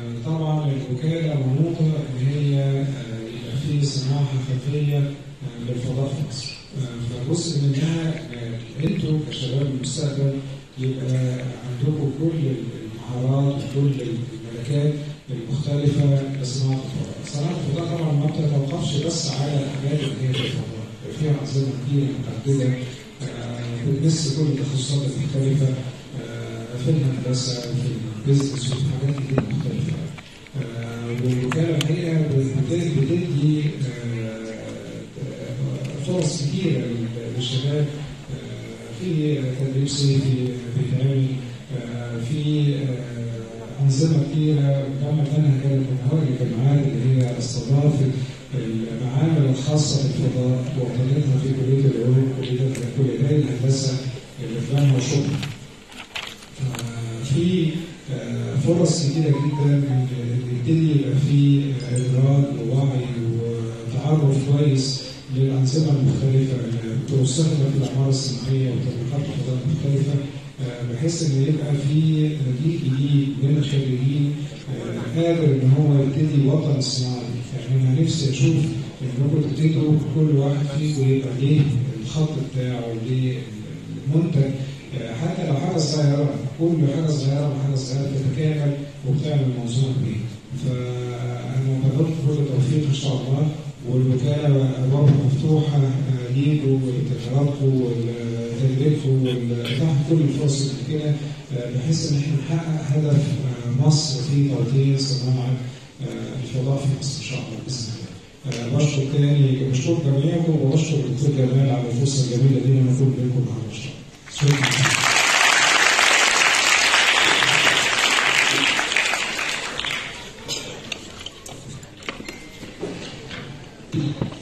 طبعا الوكاله منوطه ان هي آه، يبقى في صناعه خفيه آه، للفضاء في مصر. آه، فجزء منها آه، انتوا كشباب المستقبل يبقى عندكم كل المهارات وكل الملكات المختلفه لصناعه الفضاء. صناعه الفضاء طبعا ما بتتوقفش بس على الحاجات اللي هي في الفضاء، فيها انظمه كتير متعدده آه، بتمس كل التخصصات المختلفه آه، في الهندسه في البيزنس وفي حاجات كتير مختلفه. آه، والوكاله الحقيقه بت- بتدي آه، فرص كتيره لل- للشباب آه، في تدريب صيفي بيتعمل آه، في آه، انظمه كتيره كما منها كانت من اوائل الجامعات اللي هي استضافت المعامل الخاصه بالفضاء وقدمتها في كليه العلوم كليه كليتي الهندسه اللي في بنها وشبرا. آه، في آه، فرص كتيرة جدا إن يبتدي يبقى في إدراك ووعي وتعرف كويس للأنظمة المختلفة اللي بتستخدم في الأعمار الصناعية وتطبيقات الفضاء المختلفة آه، بحيث إن يبقى في جيل جديد من الخريجين آه، قادر إن هو يبتدي وطن صناعي يعني أنا نفسي أشوف إنكم تبتدوا كل واحد فيكم يبقى ليه الخط بتاعه ليه المنتج حتى لو حاجه صغيره كل حاجه صغيره وحاجه صغيره تتكامل وبتعمل منظومه كبيره. فانا بدعوكم كل التوفيق ان شاء الله والوكاله ابوابها مفتوحه آه، ليكم ولتجاربكم ولتدريبكم واتاحه كل الفرص اللي كده آه، بحيث ان احنا نحقق هدف آه، مصر في توطين صناعه آه، الفضاء في مصر ان شاء الله باذن الله. آه، بشكر تاني بشكر جميعكم وبشكر الدكتور جمال على الفرصه الجميله دي ان اكون بينكم النهارده ان شاء الله. شكرا. Thank you.